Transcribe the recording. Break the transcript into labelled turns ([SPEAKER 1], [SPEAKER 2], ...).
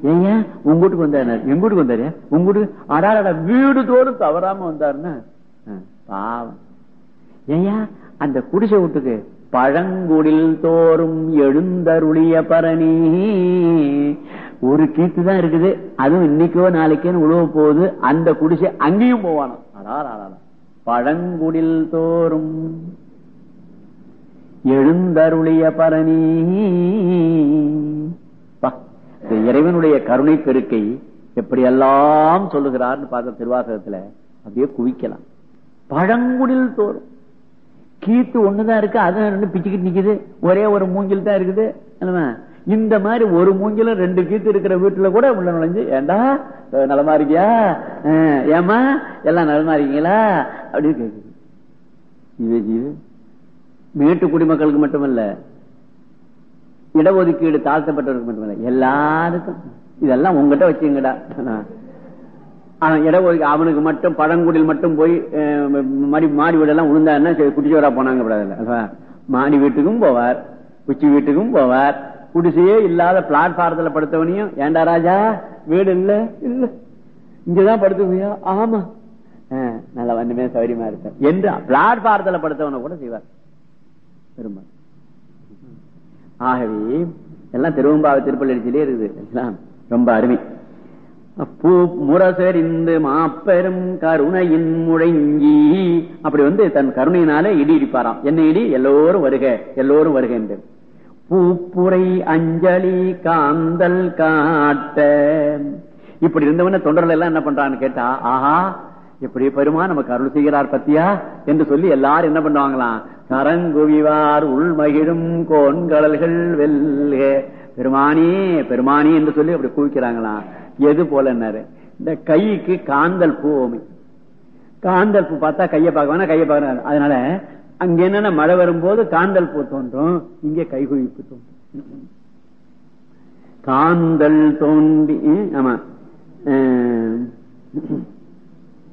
[SPEAKER 1] ஏங்க உங்க வீட்டுக்கு வந்தாரு எங்க வீட்டுக்கு வந்தாரு உங்க வீட்டுக்கு அடாடா வீடு தோறும் தவறாம வந்தாருன்னா ஆ, பாவம் ஏயா அந்த குடிசை வீட்டுக்கு பழங்குடில் தோறும் எழுந்தருளிய பரணி ஒரு கீத்து தான் இருக்குது அதுவும் இன்னைக்கோ நாளைக்கேன்னு உழவ போகுது அந்த குடிசை அங்கேயும் போவானோ அடாடா பழங்குடில் தோறும் எழுந்தருளிய பரணி பா, இந்த இறைவனுடைய கருணை பெருக்கை எப்படியெல்லாம் சொல்லுகிறார்னு பார்த்த திருவாசகத்துல அப்படியே குவிக்கலாம் பழங்குடில் தோறும் கீத்து ஒண்ணுதான் இருக்கு அது ரெண்டு பிச்சுக்கிட்டு நிக்குது ஒரே ஒரு மூங்கில் தான் இருக்குது என்னமா? இந்த மாதிரி ஒரு மூங்கில ரெண்டு கீத்து இருக்கிற வீட்டுல கூட உள்ள நுழைஞ்சு ஏண்டா அஹ் நலமா இருக்கியா அஹ் ஏம்மா எல்லாம் நலமா இருக்கீங்களா அப்படின்னு கேக்குது இது இது மேட்டு குடிமக்களுக்கு மட்டுமல்ல இடஒதுக்கீடு தாழ்த்தப்பட்டவருக்கு மட்டுமல்ல எல்லாருக்கும் இதெல்லாம் உங்ககிட்ட வச்சுங்கடா ஆனா இடஒதுக்கீடு அவனுக்கு மட்டும் பழங்குடியில் மட்டும் போய் அஹ், மாடி மாடி வீடெல்லாம் உளுந்தாருன்னா சரி, குட்டிச்சோரா போனாங்க கூடாதுல்ல. அல்லவா? மாடி வீட்டுக்கும் போவார் உச்சி வீட்டுக்கும் போவார் குடிசையே இல்லாத பிளாட்பாரத்துல படுத்தவனையும் ஏண்டா ராஜா வீடு இல்ல இல்ல இங்கதான் படுத்துவியா ஆமா அஹ், நல்ல வந்தமே சௌரியமா இருப்பேன் என்று பிளாட்பாரத்துல படுத்தவனை கூட செய்வார் பெரும்பாலும் ஆகவே எல்லாம் திருவம்பாவை திருப்பள்ளியிலே இருக்குது எல்லாம் ரொம்ப அருமை பூ முரசறிந்து மாப்பெரும் கருணையின் முழங்கி அப்படி வந்து தன் கருணையினால இடி இடிப்பாராம் என்ன இடி எல்லோரும் வருக எல்லோரும் வருக என்று பூப்புரை அஞ்சலி காந்தல் காட்ட இப்படி இருந்தவன தொண்டர்கள் எல்லாம் என்ன பண்றான்னு கேட்டா ஆஹா இப்படி பெருமா நமக்கு அருள் செய்கிறார் பத்தியா என்று சொல்லி எல்லாரும் என்ன பண்ணுவாங்களாம் கரங்குவிவார் உள்மகிழும் கோன்கடல்கள் வெல்க பெருமானி பெருமானி என்று சொல்லி அப்படி குவிக்கிறாங்களாம் எது போலன்னாரு இந்த கைக்கு காந்தல் பூ ஓமை காந்தல் பூ பார்த்தா கையை பார்க்க வேணா கையை பார்க்க அதனால அங்க என்னன்னா மழை வரும்போது காந்தல் பூ தோன்றும் இங்கே கைகுவிப்பு தோன்றும் காந்தல் தோண்டி ஆமா அஹ்